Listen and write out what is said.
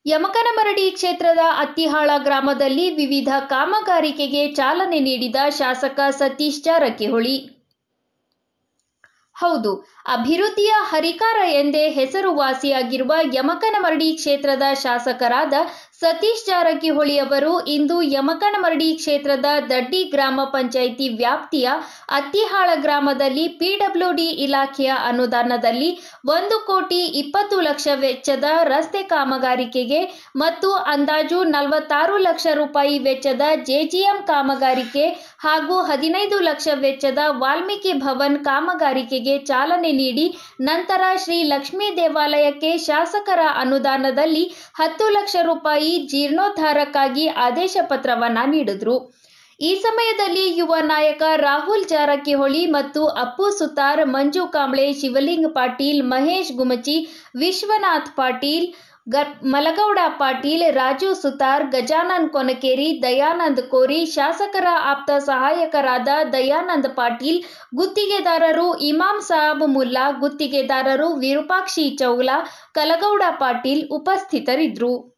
ಯಮಕನಮರಡಿ ಕ್ಷೇತ್ರದ ಅತ್ತಿಹಾಳ ಗ್ರಾಮದಲ್ಲಿ ವಿವಿಧ ಕಾಮಗಾರಿಕೆಗೆ ಚಾಲನೆ ನೀಡಿದ ಶಾಸಕ ಸತೀಶ್ ಜಾರಕಿಹೊಳಿ ಹೌದು ಅಭಿವೃದ್ಧಿಯ ಹರಿಕಾರ ಎಂದೇ ಹೆಸರುವಾಸಿಯಾಗಿರುವ ಯಮಕನಮರಡಿ ಕ್ಷೇತ್ರದ ಶಾಸಕರಾದ ಸತೀಶ್ ಜಾರಕಿಹೊಳಿ ಅವರು ಇಂದು ಯಮಕನಮರಡಿ ಕ್ಷೇತ್ರದ ದಡ್ಡಿ ಗ್ರಾಮ ಪಂಚಾಯಿತಿ ವ್ಯಾಪ್ತಿಯ ಅತ್ತಿಹಾಳ ಗ್ರಾಮದಲ್ಲಿ ಪಿಡಬ್ಲ್ಯೂಡಿ ಇಲಾಖೆಯ ಅನುದಾನದಲ್ಲಿ ಒಂದು ಕೋಟಿ ಇಪ್ಪತ್ತು ಲಕ್ಷ ವೆಚ್ಚದ ರಸ್ತೆ ಕಾಮಗಾರಿಕೆಗೆ ಮತ್ತು ಅಂದಾಜು ನಲವತ್ತಾರು ಲಕ್ಷ ರೂಪಾಯಿ ವೆಚ್ಚದ ಜೆಜಿಎಂ ಕಾಮಗಾರಿಕೆ ಹಾಗೂ ಹದಿನೈದು ಲಕ್ಷ ವೆಚ್ಚದ ವಾಲ್ಮೀಕಿ ಭವನ್ ಕಾಮಗಾರಿಕೆಗೆ ಚಾಲನೆ ನೀಡಿ ನಂತರ ಶ್ರೀ ಲಕ್ಷ್ಮೀ ದೇವಾಲಯಕ್ಕೆ ಶಾಸಕರ ಅನುದಾನದಲ್ಲಿ ಹತ್ತು ಲಕ್ಷ ರೂಪಾಯಿ ಜೀರ್ಣೋದ್ಧಾರಕ್ಕಾಗಿ ಆದೇಶ ಪತ್ರವನ್ನ ನೀಡಿದ್ರು ಈ ಸಮಯದಲ್ಲಿ ಯುವ ನಾಯಕ ರಾಹುಲ್ ಜಾರಕಿಹೊಳಿ ಮತ್ತು ಅಪ್ಪು ಸುತಾರ್ ಮಂಜು ಕಾಂಬ್ಳೆ ಶಿವಲಿಂಗ್ ಪಾಟೀಲ್ ಮಹೇಶ್ ಗುಮಚಿ ವಿಶ್ವನಾಥ್ ಪಾಟೀಲ್ ಗರ್ ಮಲಗೌಡ ಪಾಟೀಲ್ ರಾಜು ಸುತಾರ್ ಗಜಾನನ್ ಕೊನಕೇರಿ ದಯಾನಂದ್ ಕೋರಿ ಶಾಸಕರ ಆಪ್ತ ಸಹಾಯಕರಾದ ದಯಾನಂದ್ ಪಾಟೀಲ್ ಗುತ್ತಿಗೆದಾರರು ಇಮಾಮ್ ಸಾಬ್ ಮುಲ್ಲಾ ಗುತ್ತಿಗೆದಾರರು ವಿರೂಪಾಕ್ಷಿ ಚೌಲಾ ಕಲಗೌಡ ಪಾಟೀಲ್ ಉಪಸ್ಥಿತರಿದ್ದರು